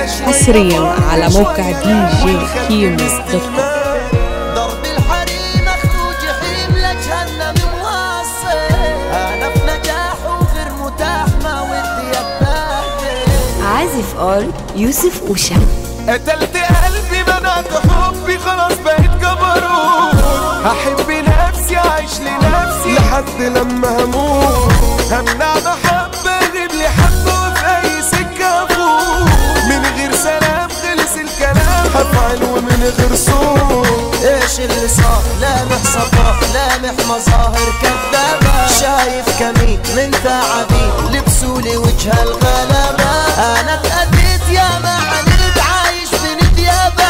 حصريا على موقع دي جي كيمو دوت كوم ضرب الحريم اخذ جحيم لجهنم مواصل انا في نجاح وغير متاح ما ودي اتبهدل عازف اول يوسف اوشا قتلت قلبي منعت حبي خلاص بقيت جبروت هحب نفسي اعيش لنفسي لحد لما هموت همنع محبة غير لي حبة وفي اي سكة افوت من غير سلام خلص الكلام هفعل ومن غير صوت ايش اللي صار لامح صفاء لامح مظاهر كذابة شايف كمين من تعابين لبسوا لي وجه الغلبة انا اتأذيت يا ما عنيت عايش بنديابة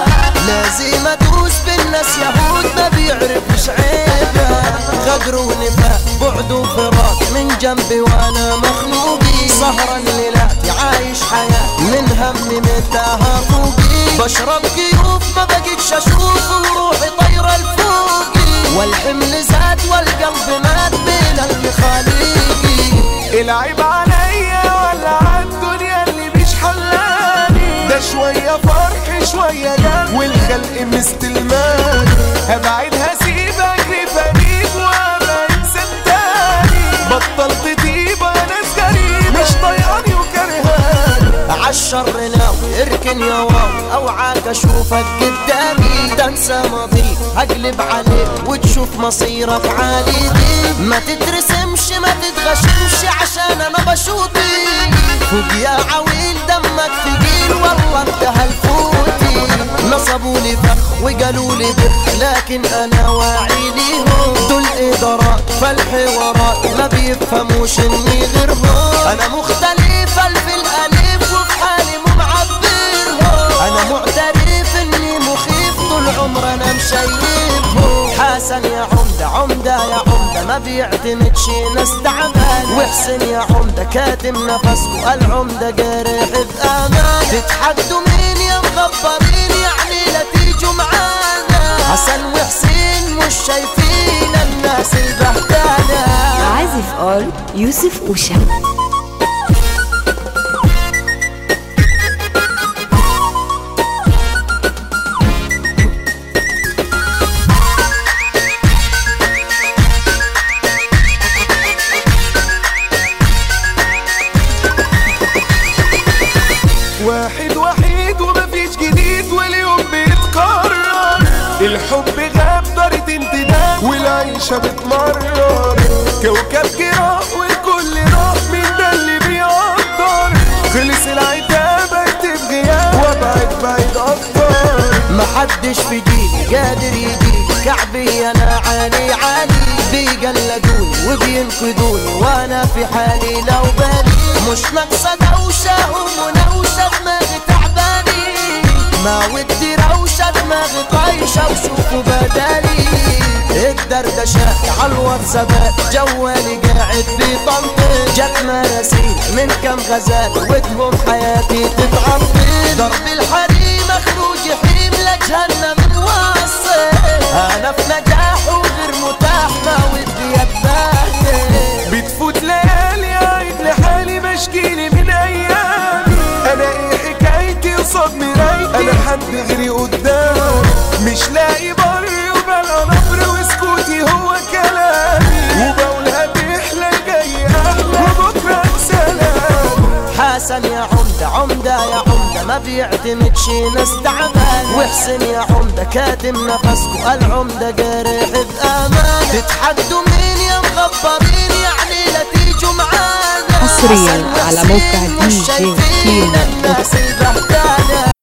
لازم ادوس بالناس يهود ما بيعرفش عيبة غدر ونفاق بعد وفراق من جنبي وانا مخنوقي سهرا ليلاتي عايش حياة من همي متاهة فوقي بشرب كيوف ما بقيتش اشوف وروحي طايرة لفوقي والحمل زاد والقلب مات بين المخاليقي العيب عليا ولا عالدنيا اللي مش حلاني ده شوية فرح شوية جد والخلق مستلماني هبعد هسيب اجري فريق وابقى انسان تاني بطلت طيبة ناس غريب مش طيقاني وكرهاني عالشر ناوي اركن يا واو اوعاك اشوفك قدامي تنسى ماضي اقلب عليك وتشوف مصيرك عالي دي ما تترسمش ما تتغشمش عشان انا بشوطي فوق يا عويل دمك ثقيل والله انت هالفوتي نصبوا لي فخ وقالوا لي بخ لكن انا واعي ليهم دول ادارات فالحوارات ما بيفهموش اني غيرهم انا مختلف الف الالف وفي حالي مو معبرهم انا معترف اني مخيف طول عمر انا مشيبهم حسن يا عمدة عمدة يا عمدة ما بيعتمدش ناس تعبان وحسن يا عمدة كاتم نفسكو العمدة جارح بأمان تتحدوا مين يا مخبرين يعني لا تيجوا معانا حسن وحسين مش شايفين الناس البهدانة عازف اول يوسف اوشا واحد وحيد ومفيش جديد واليوم بيتكرر الحب غاب دارة انتداب والعيشة بتمرر كوكب جراح والكل راح مين ده اللي بيقدر خلص العتاب اكتب غياب وابعد بعيد اكتر محدش في جيلي قادر يجيلي كعبي انا عالي عالي بيقلدوني وبينقذوني وانا في حالي لو بالي مش ناقصه دوشه ومناوشه دماغي تعباني ما ودي روشه دماغي طايشه وشوفوا بدالي الدردشة على الواتسابات جوالي قاعد بيطنطن جت مراسيل من كم غزال وتهم حياتي تتعطل ضرب الحريم اخرج جحيم لجهنم نواصل انا في نجاح وغير متاح ما ودي اتبهدل بتفوت ليالي قاعد لحالي بشكيلي من ايامي انا ايه حكايتي قصاد مرايتي انا حد غيري قدام مش لاقي بر وبلقى نبر وسكوتي هو كلامي وبقولها تحلى جاي احلى وبكره سلام حسن يا عمدة عمدة يا عمدة ما بيعتمدش ناس تعبان وحسن يا عمدة كاتم نفسكو العمدة جارح بأمان تتحدوا مين يا مخبرين يعني لا تيجوا معانا حصرياً حسن على وحسين موقع مش DJ شايفين كيمو. الناس البهدانة